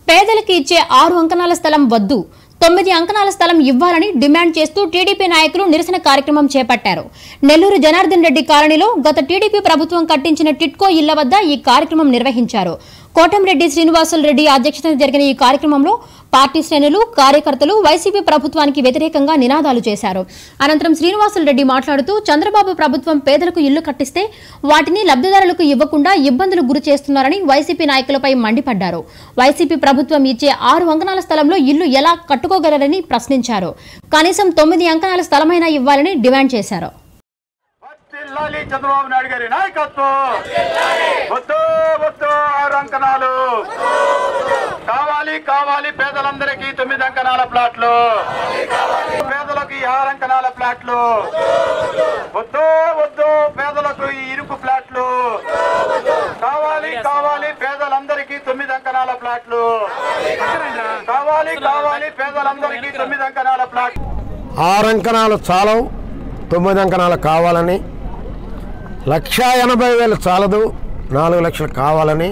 పేదలకు ఇచ్చే ఆరు అంకణాల స్థలం వద్దు తొమ్మిది అంకణాల స్థలం ఇవ్వాలని డిమాండ్ చేస్తూ టీడీపీ నాయకులు నిరసన కార్యక్రమం చేపట్టారు నెల్లూరు జనార్దన్ రెడ్డి కాలనీలో గత టీడీపీ ప్రభుత్వం కట్టించిన టిట్కో ఇళ్ల వద్ద ఈ కార్యక్రమం నిర్వహించారు కోటంరెడ్డి శ్రీనివాసులు రెడ్డి అధ్యక్షతన జరిగిన ఈ కార్యక్రమంలో పార్టీ శ్రేణులు కార్యకర్తలు వైసీపీ ప్రభుత్వానికి వ్యతిరేకంగా నినాదాలు చేశారు అనంతరం శ్రీనివాసులు రెడ్డి మాట్లాడుతూ చంద్రబాబు ప్రభుత్వం పేదలకు ఇల్లు కట్టిస్తే వాటిని లబ్ధిదారులకు ఇవ్వకుండా ఇబ్బందులు గురి చేస్తున్నారని వైసీపీ నాయకులపై మండిపడ్డారు వైసీపీ ప్రభుత్వం ఇచ్చే ఆరు అంకణాల స్థలంలో ఇల్లు ఎలా కట్టుకోగలరని ప్రశ్నించారు కనీసం తొమ్మిది అంకణాల స్థలమైనా ఇవ్వాలని డిమాండ్ చేశారు వర్ధిల్లాలి చంద్రబాబు నాయుడు గారి నాయకత్వం వద్దు వద్దు ఆరు అంకణాలు కావాలి కావాలి పేదలందరికీ తొమ్మిది అంకణాల ప్లాట్లు పేదలకు ఈ ఆరు అంకణాల ప్లాట్లు వద్దు వద్దు పేదలకు ఈ ఇరుకు ప్లాట్లు కావాలి కావాలి పేదలందరికీ తొమ్మిది అంకణాల ప్లాట్లు కావాలి కావాలి పేదలందరికీ తొమ్మిది అంకణాల ప్లాట్లు ఆరు అంకణాలు చాలవు తొమ్మిది అంకణాలు కావాలని లక్ష ఎనభై వేలు చాలదు నాలుగు లక్షలు కావాలని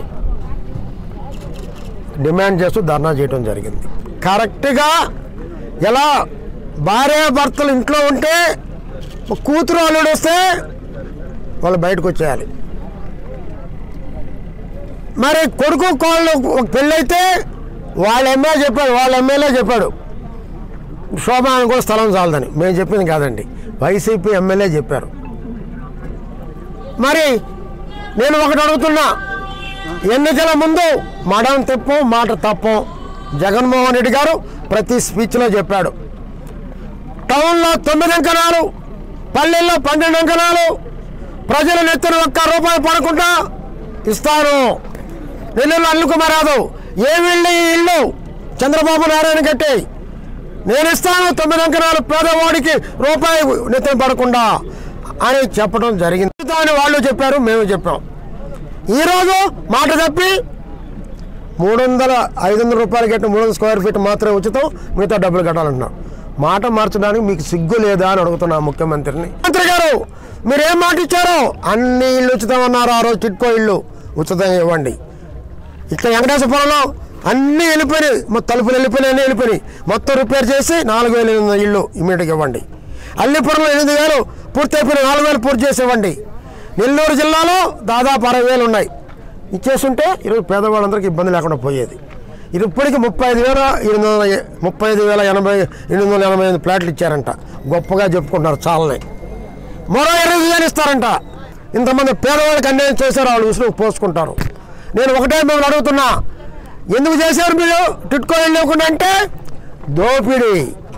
డిమాండ్ చేస్తూ ధర్నా చేయడం జరిగింది కరెక్ట్గా ఎలా భార్య భర్తలు ఇంట్లో ఉంటే ఒక కూతురు అల్లుడు వస్తే వాళ్ళు బయటకు వచ్చేయాలి మరి కొడుకు కోళ్ళు ఒక పెళ్ళైతే వాళ్ళ ఎమ్మెల్యే చెప్పాడు వాళ్ళ ఎమ్మెల్యే చెప్పాడు శోభానికి కూడా స్థలం చాలదని మేము చెప్పింది కాదండి వైసీపీ ఎమ్మెల్యే చెప్పారు మరి నేను ఒకటి అడుగుతున్నా ఎన్నికల ముందు మడం తెప్పం మాట తప్పం జగన్మోహన్ రెడ్డి గారు ప్రతి స్పీచ్లో చెప్పాడు టౌన్లో తొమ్మిది అంకణాలు పల్లెల్లో పన్నెండు అంకణాలు ప్రజల నెత్తిన ఒక్క రూపాయి పడకుండా ఇస్తాను నెల్లూరు అల్లుకుమార్ యాదవ్ ఏ వీళ్ళు ఈ ఇల్లు చంద్రబాబు నారాయణ కట్టి నేను ఇస్తాను తొమ్మిది అంకణాలు పేదవాడికి రూపాయి నెత్తిన పడకుండా అని చెప్పడం జరిగింది అని వాళ్ళు చెప్పారు మేము చెప్పాం ఈరోజు మాట తప్పి మూడు వందల ఐదు వందల రూపాయలు కట్టి మూడు వందల స్క్వేర్ ఫీట్ మాత్రమే ఉచితం మిగతా డబ్బులు కట్టాలంటున్నారు మాట మార్చడానికి మీకు సిగ్గు లేదా అని అడుగుతున్నా ముఖ్యమంత్రిని మంత్రి గారు మీరు ఏం మాట ఇచ్చారో అన్ని ఇల్లు ఉచితం అన్నారు ఆ రోజు టిట్కో ఇల్లు ఉచితంగా ఇవ్వండి ఇక్కడ వెంకటేశ్వరంలో అన్నీ వెళ్ళిపోయినాయి మొత్తం తలుపులు వెళ్ళిపోయినాయి అన్నీ వెళ్ళిపోయినాయి మొత్తం రిపేర్ చేసి నాలుగు వేలు ఎనిమిది వందల ఇల్లు ఇమీడియట్గా ఇవ్వండి అల్లిపురంలో ఎనిమిది వేలు పూర్తి అయిపోయిన నాలుగు వేలు పూర్తి చేసి ఇవ్వండి నెల్లూరు జిల్లాలో దాదాపు అరవై వేలు ఉన్నాయి ఇచ్చేస్తుంటే ఈరోజు పేదవాళ్ళందరికీ ఇబ్బంది లేకుండా పోయేది ఇది ఇప్పటికి ముప్పై ఐదు వేల ఎనిమిది వందల ఎ- ముప్పై ఐదు వేల ఎనభై ఎనిమిది వందల ఎనభై ఎనిమిది ప్లాట్లు ఇచ్చారంట గొప్పగా చెప్పుకుంటున్నారు చాలని మరో ఇరవై వేలు ఇస్తారంట ఇంతమంది పేదవాళ్ళకి అన్యాయం చేశారు వాళ్ళు విసుగు పోసుకుంటారు నేను ఒకటే మిమ్మల్ని అడుగుతున్నా ఎందుకు చేశారు మీరు టిట్కో వెళ్ళకుండా అంటే దోపిడీ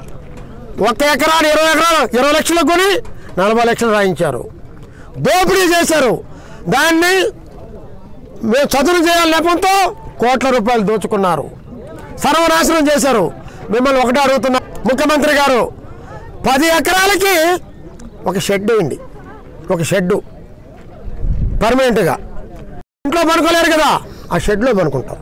ఒక ఎకరాన్ని ఇరవై ఎకరాలు ఇరవై లక్షలకు కొని నలభై లక్షలు రాయించారు దోపిడీ చేశారు దాన్ని మేము చదువు చేయాలి నెపంతో కోట్ల రూపాయలు దోచుకున్నారు సర్వనాశనం చేశారు మిమ్మల్ని ఒకటే అడుగుతున్నా ముఖ్యమంత్రి గారు పది ఎకరాలకి ఒక షెడ్ వేయండి ఒక షెడ్డు పర్మనెంట్గా ఇంట్లో పనుకోలేరు కదా ఆ షెడ్లో పనుకుంటారు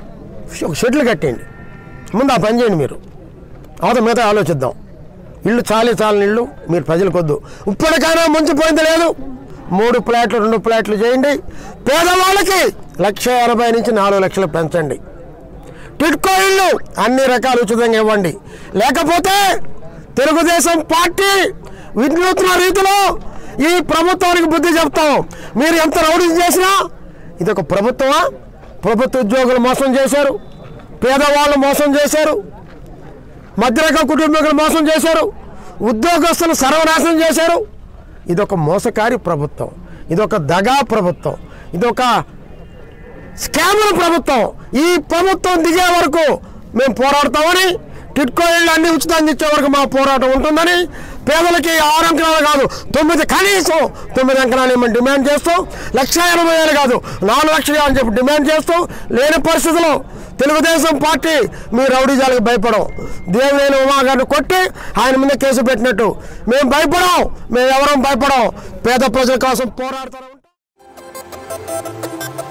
ఒక షెడ్లు కట్టేయండి ముందు ఆ పని చేయండి మీరు అవత మిగతా ఆలోచిద్దాం ఇల్లు చాలి చాలని ఇల్లు మీరు ప్రజలకు వద్దు ఇప్పటికైనా ముంచిపోయింది లేదు మూడు ప్లాట్లు రెండు ప్లాట్లు చేయండి పేదవాళ్ళకి లక్ష ఎనభై నుంచి నాలుగు లక్షలు పెంచండి టిడ్కో ఇల్లు అన్ని రకాలు ఉచితంగా ఇవ్వండి లేకపోతే తెలుగుదేశం పార్టీ వినూత్న రీతిలో ఈ ప్రభుత్వానికి బుద్ధి చెప్తాం మీరు ఎంత రౌడీ చేసినా ఇది ఒక ప్రభుత్వమా ప్రభుత్వ ఉద్యోగులు మోసం చేశారు పేదవాళ్ళు మోసం చేశారు మధ్యరక కుటుంబీకులు మోసం చేశారు ఉద్యోగస్తులు సర్వనాశనం చేశారు ఇదొక మోసకారి ప్రభుత్వం ఇదొక దగా ప్రభుత్వం ఇదొక స్కాముల ప్రభుత్వం ఈ ప్రభుత్వం దిగే వరకు మేము పోరాడతామని టిట్కో ఇళ్ళు అన్ని ఉచితాన్ని ఇచ్చే వరకు మా పోరాటం ఉంటుందని పేదలకి ఆరు అంకణాలు కాదు తొమ్మిది కనీసం తొమ్మిది అంకణాలు ఇవ్వమని డిమాండ్ చేస్తూ లక్ష ఎనభై వేలు కాదు నాలుగు లక్షలు అని చెప్పి డిమాండ్ చేస్తూ లేని పరిస్థితుల్లో తెలుగుదేశం పార్టీ మీ రౌడీజాలకు భయపడం దేవినేని ఉమా గారిని కొట్టి ఆయన మీద కేసు పెట్టినట్టు మేము భయపడం మేము ఎవరం భయపడం పేద ప్రజల కోసం పోరాడుతూ ఉంటాం